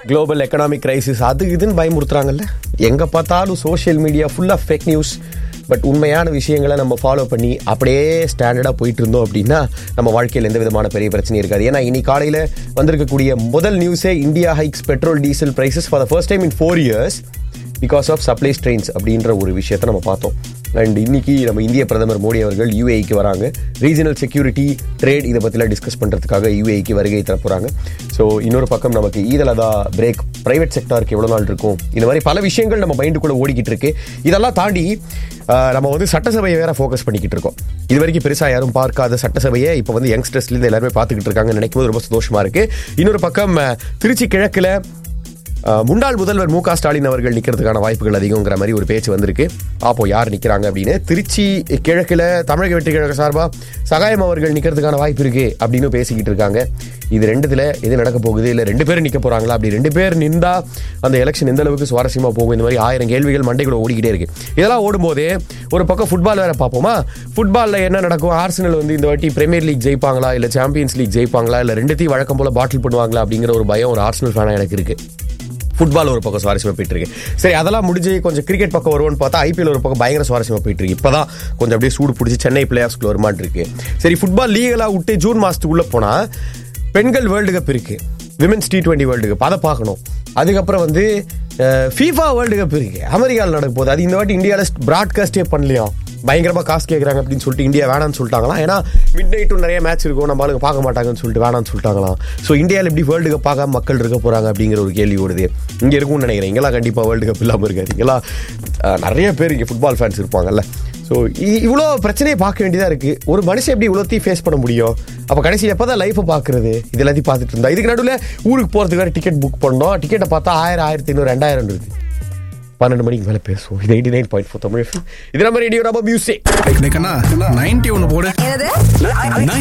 global economic crisis அது இதுன்னு பயமுறுத்துறாங்கல்ல எங்க பார்த்தாலும் சோஷியல் மீடியா ஃபுல்லா ஃபேக் நியூஸ் பட் உண்மையான விஷயங்களை நம்ம ஃபாலோ பண்ணி அப்படியே ஸ்டாண்டர்டாக போயிட்டு இருந்தோம் அப்படின்னா நம்ம வாழ்க்கையில் எந்த விதமான பெரிய பிரச்சனையும் இருக்காது ஏன்னா இன்னைக்கு காலையில் வந்திருக்கக்கூடிய முதல் நியூஸே India hikes petrol diesel prices for the first time in four years because of supply strains அப்படின்ற ஒரு விஷயத்தை நம்ம பார்த்தோம் அண்ட் இன்னைக்கு நம்ம இந்திய பிரதமர் மோடி அவர்கள் யூஏக்கு வராங்க ரீஜனல் செக்யூரிட்டி ட்ரேட் இதை பற்றிலாம் டிஸ்கஸ் பண்ணுறதுக்காக யூஏக்கு வருகை தர போகிறாங்க ஸோ இன்னொரு பக்கம் நமக்கு ஈதலதா பிரேக் பிரைவேட் செக்டாருக்கு எவ்வளோ நாள் இருக்கும் இந்த மாதிரி பல விஷயங்கள் நம்ம மைண்டுக்குள்ளே ஓடிக்கிட்டு இருக்கு இதெல்லாம் தாண்டி ஆஹ், நம்ம வந்து சட்டசபையை வேற ஃபோக்கஸ் பண்ணிக்கிட்டு இருக்கோம் இது வரைக்கும் பெருசாக யாரும் பார்க்காத சட்டசபையை இப்போ வந்து யங்ஸ்டர்ஸ்லேருந்து எல்லாருமே பார்த்துக்கிட்டு இருக்காங்கன்னு நினைக்கும் போது ரொம்ப சந்தோஷமா இருக்கு இன்னொரு பக்கம் அஹ், திருச்சி கிழக்கில் அஹ், முன்னாள் முதல்வர் மு க ஸ்டாலின் அவர்கள் நிக்கிறதுக்கான வாய்ப்புகள் அதிகங்கிற மாதிரி ஒரு பேச்சு வந்திருக்கு அப்போ யார் நிக்கிறாங்க அப்படின்னு திருச்சி கிழக்குல தமிழக வெற்றி கழக சார்பா சகாயம் அவர்கள் நிக்கிறதுக்கான வாய்ப்பு இருக்கு அப்படின்னு பேசிக்கிட்டு இருக்காங்க இது ரெண்டுத்துல எது நடக்க போகுது இல்ல ரெண்டு பேரும் நிக்க போறாங்களா அப்படி ரெண்டு பேர் நின்றா அந்த எலெக்ஷன் எந்த அளவுக்கு சுவாரஸ்யமா போகும் இந்த மாதிரி ஆயிரம் கேள்விகள் மண்டைக்குள்ள ஓடிக்கிட்டே இருக்கு இதெல்லாம் ஓடும்போது ஒரு பக்கம் ஃபுட்பால் வேற பார்ப்போமா ஃபுட்பால்ல என்ன நடக்கும் ஆர்சனல் வந்து இந்த வாட்டி பிரீமியர் லீக் ஜெயிப்பாங்களா இல்ல சாம்பியன்ஸ் லீக் ஜெயிப்பாங்களா இல்ல ரெண்டுத்தையும் வழக்கம் போல பாட்டில் பண்ணுவாங்களா அப்படிங்கிற ஒரு பயம் ஒரு ஆர்சனல் ஃபேனா எனக்கு இருக்கு ஃபுட்பால் ஒரு பக்கம் சுவாரஸ்யமா போயிட்டு இருக்கு சரி அதெல்லாம் முடிஞ்சு கொஞ்சம் கிரிக்கெட் பக்கம் வருவோம்னு பார்த்தா ஐபிஎல் ஒரு பக்கம் பயங்கர சுவாரஸ்யமா போயிட்டு இருக்கு இப்பதான் கொஞ்சம் அப்படியே சூடு பிடிச்சி சென்னை பிளே ஆஃப்ஸ்க்குள்ள வருமாட்டு இருக்கு சரி ஃபுட்பால் லீகலா விட்டு ஜூன் மாசத்துக்குள்ள போனா பெண்கள் வேர்ல்டு கப் இருக்கு women's T twenty world cup அதை பார்க்கணும் அதுக்கப்புறம் வந்து ஃபீஃபா வேர்ல்டு கப் இருக்கு அமெரிக்காவில் நடக்க போகுது அது இந்த வாட்டி இந்தியாவில் ப்ராட்காஸ்டே பண்ணலையா பயங்கரமா காசு கேட்குறாங்க அப்படின்னு சொல்லிட்டு இந்தியா வேணாம்னு சொல்லிட்டாங்களாம் ஏன்னா மிட் நைட்டும் நிறைய மேட்ச் இருக்கும் நம்ம ஆளுங்க பார்க்க மாட்டாங்கன்னு சொல்லிட்டு வேணாம்னு சொல்லிட்டாங்களாம் ஸோ இந்தியாவில் எப்படி வேர்ல்டு கப் பார்க்காம மக்கள் இருக்க போறாங்க அப்படிங்கிற ஒரு கேள்வி ஓடுது இங்கே இருக்கும்னு நினைக்கிறேன் இங்கெல்லாம் கண்டிப்பாக வேர்ல்டு கப் இல்லாமல் இருக்காது இங்கெல்லாம் அஹ், நிறைய பேர் இங்கே ஃபுட்பால் ஃபேன்ஸ் இருப்பாங்கல்ல ஸோ இவ்வளோ பிரச்சனையை பார்க்க வேண்டியதாக இருக்குது ஒரு மனுஷன் எப்படி இவ்வளோத்தையும் ஃபேஸ் பண்ண முடியும் அப்போ கடைசியில் எப்போ தான் லைஃப்பை பார்க்குறது இது எல்லாத்தையும் பார்த்துட்டு இருந்தா இதுக்கு நடுவில் ஊருக்கு போகிறதுக்கு வேறு டிக்கெட் புக் பண்ணோம் டிக்கெட்டை பார்த்தா ஆயிரம் ஆயிரத்தி ஐநூறு ரெண்டாயிரம் இருக்கு பன்னெண்டு மணிக்கு மேலே பேசுவோம் இது eighty nine point four Tamil இது நம்ம ரேடியோ நம்ம மியூசிக் டேய் கண்ணா 90 ஒன்று போடு என்னது